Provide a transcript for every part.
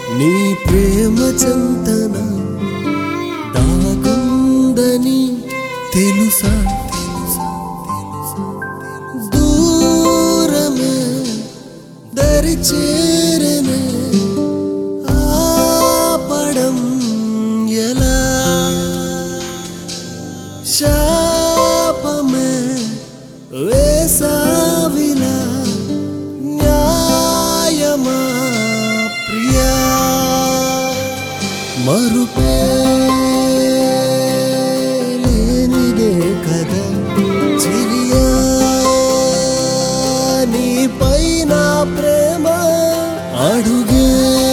నీ ప్రేమ చంతన దాగుందని తెలుసా దూరమే దరి చేరనే ఆపడం ఎలా శాపమే వేసావిలా న్యాయమా ప్రియా మరుపే లేనిదే కదా చిలియా నీపై నా ప్రేమ అడుగే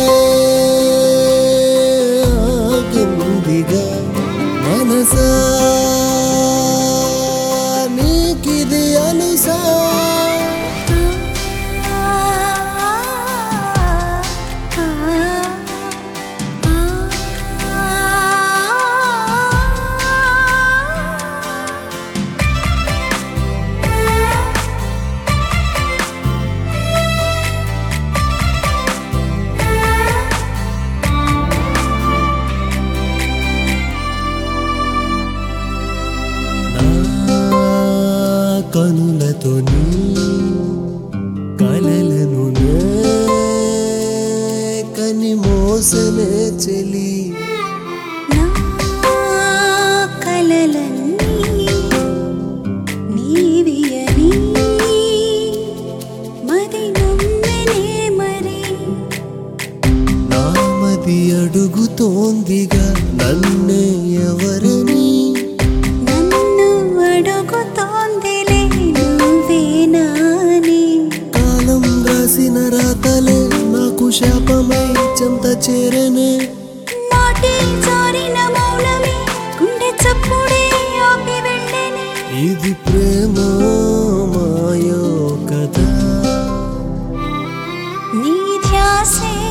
ఆగిందిగా మనసా నీకిది అనుసా నా కనులతో నీ కలలను నే కని మోసమే చెలి నామది అడుగుతోందిగా నన్నే ఎవరని కాలం రాసిన రాతలే నాకు శాపమై చెంత చేరనే ఇది ప్రేమ మాయో కదా నీ ధ్యాసే